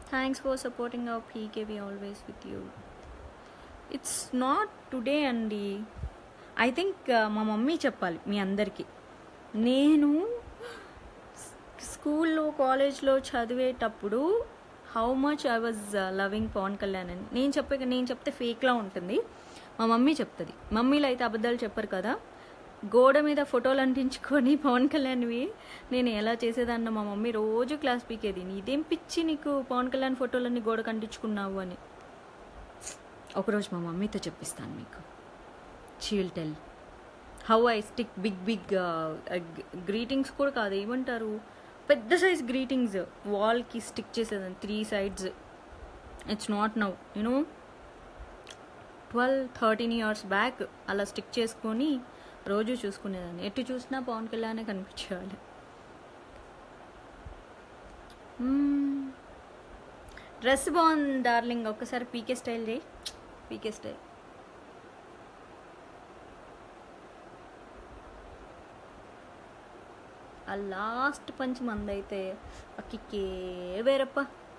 thanks for supporting our PKV always with you it's not today అండి I think మా mummy చెప్పాలి మీ అందరికీ నేను స్కూల్లో కాలేజ్లో చదివేటప్పుడు how much I was loving Pawan Kalyan అని నేను చెప్పే నేను చెప్తే ఫేక్లా ఉంటుంది మా మమ్మీ చెప్తుంది మమ్మీలు అయితే అబద్ధాలు చెప్పరు కదా గోడ మీద ఫోటోలు అంటించుకొని పవన్ కళ్యాణ్వి నేను ఎలా చేసేదాన్న మా మమ్మీ రోజు క్లాస్ పీకేది నీదేం పిచ్చి నీకు పవన్ కళ్యాణ్ ఫోటోలన్నీ గోడకు అంటించుకున్నావు అని ఒకరోజు మా మమ్మీతో చెప్పిస్తాను మీకు she'll tell how I stick big big greetings కూడా కాదు ఏమంటారు పెద్ద సైజ్ గ్రీటింగ్స్ వాల్కి స్టిక్ చేసేదాన్ని three sides it's not now you know twelve thirteen years back అలా స్టిక్ చేసుకొని రోజు చూసుకునేదాన్ని ఎటు చూసినా పవన్ కళ్యాణే కనిపించేవాళ్ళు డ్రెస్ బాగుంది డార్లింగ్ ఒక్కసారి పీకే స్టైల్ చేయి పీకే స్టైల్ ఆ లాస్ట్ పంచ్ మందైతే అక్కికే వేరప్ప